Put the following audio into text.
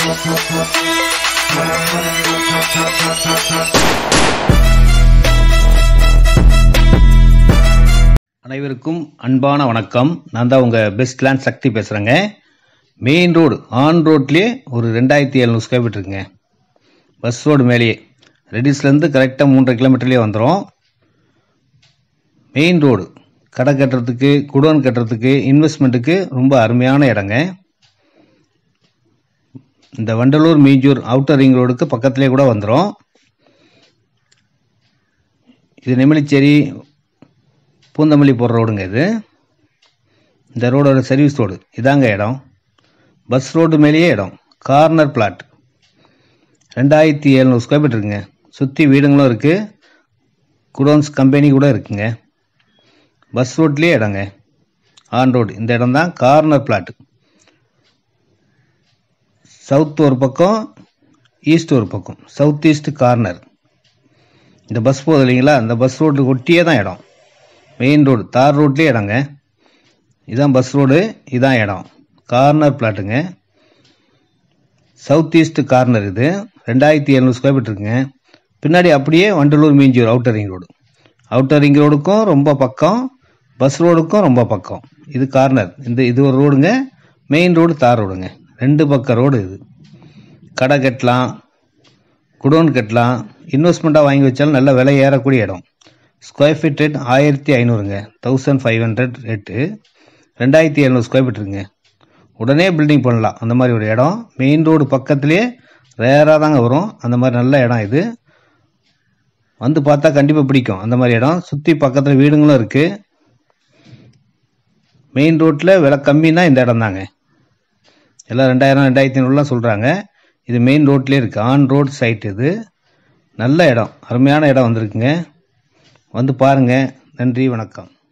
அனைவருக்கும் அன்பான வணக்கம் நான் தான் உங்கள் பெஸ்ட் லேண்ட் சக்தி பேசுகிறேங்க மெயின் ரோடு ஆன் ரோட்லேயே ஒரு ரெண்டாயிரத்தி எழுநூறு ஸ்கொயர் ஃபீட் இருக்குங்க பஸ் ரோடு மேலேயே ரெடிஸ்லேருந்து கரெக்டாக மூன்றரை கிலோமீட்டர்லேயே வந்துடும் மெயின் ரோடு கடை கட்டுறதுக்கு குடோன் கட்டுறதுக்கு இன்வெஸ்ட்மெண்ட்டுக்கு ரொம்ப அருமையான இடங்க இந்த வண்டலூர் மீஞ்சூர் அவுட்டர் ரிங் ரோடுக்கு பக்கத்துலேயே கூட வந்துடும் இது நெமிலிச்சேரி பூந்தமல்லி போகிற ரோடுங்க இது இந்த ரோடோட சர்வீஸ் ரோடு இதாங்க இடம் பஸ் ரோடு மேலேயே இடம் கார்னர் பிளாட் ரெண்டாயிரத்தி எழுநூறு ஸ்கொயர் ஃபீட் இருக்குங்க சுற்றி வீடுங்களும் இருக்குது குடோன்ஸ் கம்பெனி கூட இருக்குங்க பஸ் ரோட்லேயே இடங்க ஆன் ரோடு இந்த இடம் தான் கார்னர் பிளாட் சவுத் ஒரு பக்கம் ஈஸ்ட் ஒரு பக்கம் சவுத் ஈஸ்ட் கார்னர் இந்த பஸ் போகுது இல்லைங்களா அந்த பஸ் ரோடு ஒட்டியே தான் இடம் மெயின் ரோடு தார் ரோட்லேயே இடங்க இதான் பஸ் ரோடு இதான் இடம் கார்னர் பிளாட்டுங்க சவுத் ஈஸ்ட் கார்னர் இது ரெண்டாயிரத்தி எழுநூறு ஸ்கொயர் ஃபீட் இருக்குங்க பின்னாடி அப்படியே Vandalur Minjur outer ring road outer ring ரோடுக்கும் ரொம்ப பக்கம் பஸ் ரோடுக்கும் ரொம்ப பக்கம் இது கார்னர் இந்த இது ஒரு ரோடுங்க மெயின் ரோடு தார் ரோடுங்க ரெண்டு பக்கம் ரோடு இது கடை கட்டலாம் குடோன் கட்டலாம் இன்வெஸ்ட்மெண்ட்டாக வாங்கி வச்சாலும் நல்ல விலை ஏறக்கூடிய இடம் ஸ்கொயர் ஃபீட் ரேட் ஆயிரத்தி ஐநூறுங்க தௌசண்ட் ஃபைவ் ஹண்ட்ரட் ரேட்டு ரெண்டாயிரத்தி எழுநூறு ஸ்கொயர் ஃபீட் இருக்குங்க உடனே பில்டிங் பண்ணலாம் அந்த மாதிரி ஒரு இடம் மெயின் ரோடு பக்கத்துலேயே ரேராக தாங்க வரும் அந்த மாதிரி நல்ல இடம் இது வந்து பார்த்தா கண்டிப்பாக பிடிக்கும் அந்த மாதிரி இடம் சுற்றி பக்கத்தில் வீடுங்களும் இருக்குது மெயின் ரோட்டில் விலை கம்மின்னா இந்த இடம் தாங்க எல்லாம் ரெண்டாயிரம் ரெண்டாயிரத்தி ஐநூறுலாம் சொல்கிறாங்க இது மெயின் ரோட்லேயே இருக்குது ஆன் ரோட் சைட் இது நல்ல இடம் அருமையான இடம் வந்திருக்குங்க வந்து பாருங்கள் நன்றி வணக்கம்